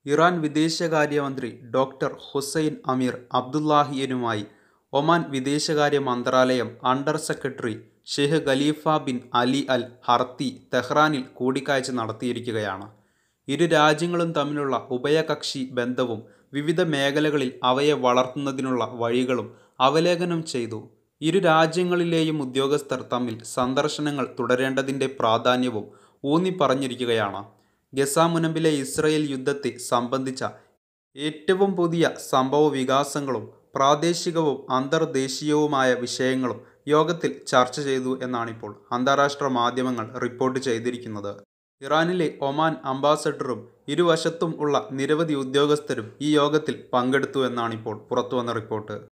Iran വിദേശകാര്യമന്ത്രി doctor Hussein Amir അബ്ദുല്ലാഹിയനുമായി Oman വിദേശകാര്യ മന്ത്രാലയം under secretary Sheikh Khalifa bin Ali Al Harthi തെഹ്റാനിൽ കൂടിക്കാഴ്ച നടത്തിയിരിക്കുകയാണ് ഇരു രാജ്യങ്ങളും തമ്മിലുള്ള ഉഭയകക്ഷി ബന്ധവും വിവിധ മേഖലകളിൽ അവയെ വളർത്തുന്നതിനുള്ള വഴികളും അവലോകനം ചെയ്തു ഇരു രാജ്യങ്ങളിലെയും ഉദ്യോഗസ്ഥർ തമ്മിൽ സന്ദർശനങ്ങൾ തുടരേണ്ടതിൻ്റെ പ്രാധാന്യവും ഊന്നി പറഞ്ഞിരിക്കുകയാണ് ഗസ മുനമ്പിലെ ഇസ്രയേൽ യുദ്ധത്തെ സംബന്ധിച്ച ഏറ്റവും പുതിയ സംഭവ വികാസങ്ങളും പ്രാദേശികവും അന്തർദേശീയവുമായ വിഷയങ്ങളും യോഗത്തിൽ ചർച്ച ചെയ്തു എന്നാണിപ്പോൾ അന്താരാഷ്ട്ര മാധ്യമങ്ങൾ റിപ്പോർട്ട് ചെയ്തിരിക്കുന്നത് ഇറാനിലെ ഒമാൻ അംബാസഡറും ഇരുവശത്തും ഉള്ള നിരവധി ഉദ്യോഗസ്ഥരും ഈ യോഗത്തിൽ പങ്കെടുത്തു എന്നാണിപ്പോൾ പുറത്തുവന്ന റിപ്പോർട്ട്